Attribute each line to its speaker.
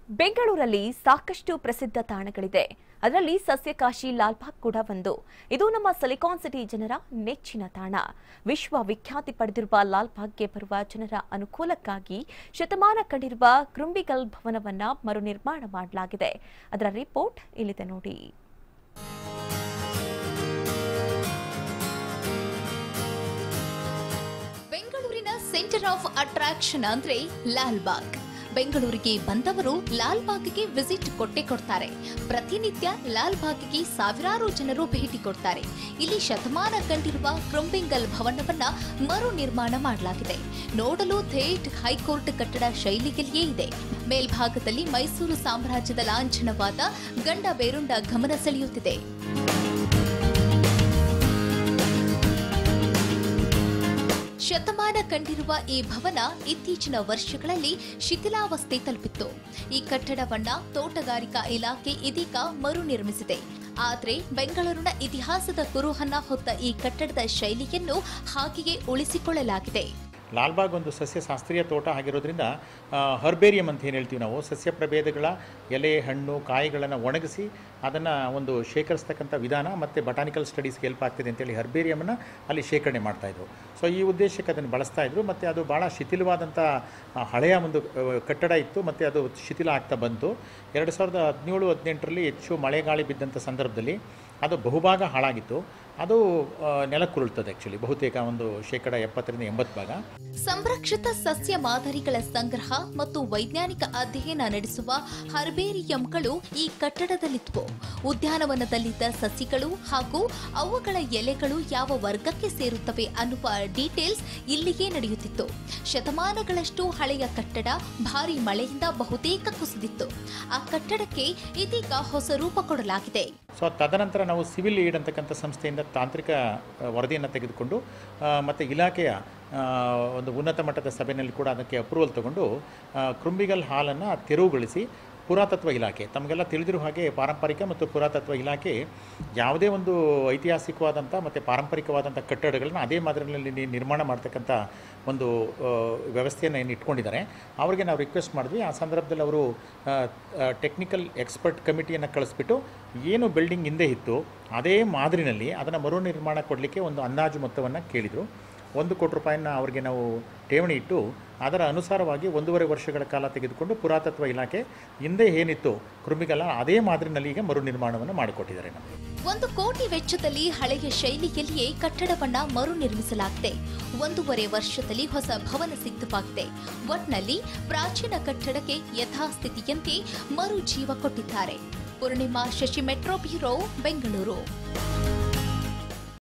Speaker 1: ಬೆಂಗಳೂರಲ್ಲಿ ಸಾಕಷ್ಟು ಪ್ರಸಿದ್ಧ ತಾಣಗಳಿದೆ ಅದರಲ್ಲಿ ಸಸ್ಯಕಾಶಿ ಲಾಲ್ಬಾಗ್ ಕೂಡ ಒಂದು ಇದು ನಮ್ಮ ಸಿಲಿಕಾನ್ ಸಿಟಿ ಜನರ ನೆಚ್ಚಿನ ತಾಣ ವಿಶ್ವ ವಿಖ್ಯಾತಿ ಪಡೆದಿರುವ ಲಾಲ್ಬಾಗ್ಗೆ ಬರುವ ಜನರ ಅನುಕೂಲಕ್ಕಾಗಿ ಶತಮಾನ ಕಂಡಿರುವ ಕೃಂಬಿಗಲ್ ಭವನವನ್ನ ಮರು ನಿರ್ಮಾಣ ಮಾಡಲಾಗಿದೆ ಅದರ ರಿಪೋರ್ಟ್ ಇಲ್ಲಿದೆ ನೋಡಿ
Speaker 2: ಬೆಂಗಳೂರಿನ ಸೆಂಟರ್ ಆಫ್ ಅಟ್ರಾಕ್ಷನ್ ಅಂದ್ರೆ ಲಾಲ್ಬಾಗ್ ಬೆಂಗಳೂರಿಗೆ ಬಂದವರು ಲಾಲ್ಬಾಗ್ಗೆ ವಿಸಿಟ್ ಕೊಟ್ಟೆ ಕೊಡ್ತಾರೆ ಪ್ರತಿನಿತ್ಯ ಲಾಲ್ಬಾಗ್ಗೆ ಸಾವಿರಾರು ಜನರು ಭೇಟಿ ಕೊಡ್ತಾರೆ ಇಲ್ಲಿ ಶತಮಾನ ಕಂಡಿರುವ ಕೃಂಬಿಂಗಲ್ ಭವನವನ್ನ ಮರು ನಿರ್ಮಾಣ ಮಾಡಲಾಗಿದೆ ನೋಡಲು ಥೇಟ್ ಹೈಕೋರ್ಟ್ ಕಟ್ಟಡ ಶೈಲಿಯಲ್ಲಿಯೇ ಇದೆ ಮೇಲ್ಭಾಗದಲ್ಲಿ ಮೈಸೂರು ಸಾಮ್ರಾಜ್ಯದ ಲಾಂಛನವಾದ ಗಂಡ ಬೇರುಂಡ ಗಮನ ಸೆಳೆಯುತ್ತಿದೆ ಶತಮಾನ ಕಂಡಿರುವ ಈ ಭವನ ಇತ್ತೀಚಿನ ವರ್ಷಗಳಲ್ಲಿ ಶಿಥಿಲಾವಸ್ಥೆ ತಲುಪಿತ್ತು ಈ ಕಟ್ಟಡವನ್ನ ತೋಟಗಾರಿಕಾ ಇಲಾಖೆ ಇದೀಗ ಮರು ನಿರ್ಮಿಸಿದೆ ಆದರೆ ಬೆಂಗಳೂರಿನ ಇತಿಹಾಸದ ಕುರುಹನ್ನ ಹೊತ್ತ ಈ ಕಟ್ಟಡದ ಶೈಲಿಯನ್ನು ಹಾಗೆಯೇ ಉಳಿಸಿಕೊಳ್ಳಲಾಗಿದೆ
Speaker 3: ಲಾಲ್ಬಾಗ್ ಒಂದು ಸಸ್ಯಶಾಸ್ತ್ರೀಯ ತೋಟ ಆಗಿರೋದ್ರಿಂದ ಹರ್ಬೇರಿಯಂ ಅಂತ ಏನು ಹೇಳ್ತೀವಿ ನಾವು ಸಸ್ಯ ಪ್ರಭೇದಗಳ ಎಲೆ ಹಣ್ಣು ಕಾಯಿಗಳನ್ನು ಒಣಗಿಸಿ ಅದನ್ನು ಒಂದು ಶೇಖರಿಸ್ತಕ್ಕಂಥ ವಿಧಾನ ಮತ್ತು ಬಟಾನಿಕಲ್ ಸ್ಟಡೀಸ್ಗೆ ಹೆಲ್ಪ್ ಆಗ್ತಿದೆ ಅಂತೇಳಿ ಹರ್ಬೇರಿಯಮನ್ನು ಅಲ್ಲಿ ಶೇಖರಣೆ ಮಾಡ್ತಾಯಿದ್ರು ಸೊ ಈ ಉದ್ದೇಶಕ್ಕೆ ಅದನ್ನು ಬಳಸ್ತಾ ಇದ್ರು ಮತ್ತು ಅದು ಭಾಳ ಶಿಥಿಲವಾದಂಥ ಆ, ಹಳೆಯ ಒಂದು ಆ, ಕಟ್ಟಡ ಇತ್ತು ಮತ್ತು ಅದು ಶಿಥಿಲ ಆಗ್ತಾ ಬಂತು ಎರಡು ಸಾವಿರದ ಹದಿನೇಳು ಹದಿನೆಂಟರಲ್ಲಿ ಹೆಚ್ಚು ಮಳೆಗಾಳಿ ಬಿದ್ದಂಥ ಸಂದರ್ಭದಲ್ಲಿ ಅದು ಬಹುಭಾಗ ಹಾಳಾಗಿತ್ತು ಅದು ಆ, ನೆಲಕ್ಕುರುಳ್ತದೆ ಆ್ಯಕ್ಚುಲಿ ಬಹುತೇಕ ಒಂದು ಶೇಕಡ ಎಪ್ಪತ್ತರಿಂದ ಎಂಬತ್ತು ಭಾಗ
Speaker 2: ಸಂರಕ್ಷಿತ ಸಸ್ಯ ಮಾದರಿಗಳ ಸಂಗ್ರಹ ಮತ್ತು ವೈಜ್ಞಾನಿಕ ಅಧ್ಯಯನ ನಡೆಸುವ ಹರ್ಬೇರಿಯಂಗಳು ಈ ಕಟ್ಟಡದಲ್ಲಿದ್ವು ಉದ್ಯಾನವನದಲ್ಲಿದ್ದ ಸಸಿಗಳು ಹಾಗೂ ಅವುಗಳ ಎಲೆಗಳು ಯಾವ ವರ್ಗಕ್ಕೆ ಸೇರುತ್ತವೆ ಅನ್ನುವ ಡೀಟೇಲ್ಸ್ ಇಲ್ಲಿಯೇ ನಡೆಯುತ್ತಿತ್ತು ಶತಮಾನಗಳಷ್ಟು ಹಳೆಯ ಕಟ್ಟಡ ಭಾರಿ ಮಳೆಯಿಂದ ಬಹುತೇಕ ಕುಸಿದಿತ್ತು ಆ ಕಟ್ಟಡಕ್ಕೆ ಇದೀಗ ಹೊಸ ರೂಪ ಕೊಡಲಾಗಿದೆ
Speaker 3: ಸೊ ತದನಂತರ ನಾವು ಸಿವಿಲ್ ಏಡ್ ಅಂತಕ್ಕಂಥ ಸಂಸ್ಥೆಯಿಂದ ತಾಂತ್ರಿಕ ಆ, ವರದಿಯನ್ನು ತೆಗೆದುಕೊಂಡು ಮತ್ತು ಇಲಾಖೆಯ ಆ, ಒಂದು ಉನ್ನತ ಮಟ್ಟದ ಸಭೆಯಲ್ಲಿ ಕೂಡ ಅದಕ್ಕೆ ಅಪ್ರೂವಲ್ ತಗೊಂಡು ಆ, ಕೃಂಬಿಗಲ್ ಹಾಲನ್ನು ತೆರವುಗೊಳಿಸಿ ಪುರಾತತ್ವ ಇಲಾಖೆ ತಮಗೆಲ್ಲ ತಿಳಿದಿರೋ ಹಾಗೆ ಪಾರಂಪರಿಕ ಮತ್ತು ಪುರಾತತ್ವ ಇಲಾಖೆ ಯಾವುದೇ ಒಂದು ಐತಿಹಾಸಿಕವಾದಂಥ ಮತ್ತು ಪಾರಂಪರಿಕವಾದಂಥ ಕಟ್ಟಡಗಳನ್ನ ಅದೇ ಮಾದರಿಯಲ್ಲಿ ನಿ- ನಿರ್ಮಾಣ ಮಾಡ್ತಕ್ಕಂಥ ಒಂದು ಆ, ವ್ಯವಸ್ಥೆಯನ್ನು ಏನು ಇಟ್ಕೊಂಡಿದ್ದಾರೆ ಅವರಿಗೆ ನಾವು ರಿಕ್ವೆಸ್ಟ್ ಮಾಡಿದ್ವಿ ಆ ಸಂದರ್ಭದಲ್ಲಿ ಅವರು ಟೆಕ್ನಿಕಲ್ ಎಕ್ಸ್ಪರ್ಟ್ ಕಮಿಟಿಯನ್ನು ಕಳಿಸ್ಬಿಟ್ಟು ಏನು ಬಿಲ್ಡಿಂಗ್ ಹಿಂದೆ ಇತ್ತು ಅದೇ ಮಾದರಿನಲ್ಲಿ ಅದನ್ನು ಮರು ನಿರ್ಮಾಣ ಕೊಡಲಿಕ್ಕೆ ಒಂದು ಅಂದಾಜು ಮೊತ್ತವನ್ನು ಕೇಳಿದರು ಒಂದು ಕೋಟಿ ರೂಪಾಯಿನ ಅವರಿಗೆ ನಾವು ಠೇವಣಿ ಇಟ್ಟು ಅದರ ಅನುಸಾರವಾಗಿ ಒಂದೂವರೆ ವರ್ಷಗಳ ಕಾಲ ತೆಗೆದುಕೊಂಡು ಪುರಾತತ್ವ ಇಲಾಖೆ ಹಿಂದೆ ಏನಿತ್ತು ಕೃಮಿಗಲ ಅದೇ ಮಾದರಿನಲ್ಲಿ ಈಗ ಮರು ನಿರ್ಮಾಣವನ್ನು ಮಾಡಿಕೊಟ್ಟಿದ್ದಾರೆ ನಮಗೆ
Speaker 2: ಒಂದು ಕೋಟಿ ವೆಚ್ಚದಲ್ಲಿ ಹಳೆಯ ಶೈಲಿಯಲ್ಲಿಯೇ ಕಟ್ಟಡವನ್ನ ಮರು ನಿರ್ಮಿಸಲಾಗಿದೆ ಒಂದೂವರೆ ವರ್ಷದಲ್ಲಿ ಹೊಸ ಭವನ ಸಿದ್ಧವಾಗಿದೆ ಒಟ್ನಲ್ಲಿ ಪ್ರಾಚೀನ ಕಟ್ಟಡಕ್ಕೆ ಯಥಾಸ್ಥಿತಿಯಂತೆ ಮರು ಜೀವ ಕೊಟ್ಟಿದ್ದಾರೆ ಪೂರ್ಣಿಮಾ ಶಶಿ ಮೆಟ್ರೋ ಬ್ಯೂರೋ ಬೆಂಗಳೂರು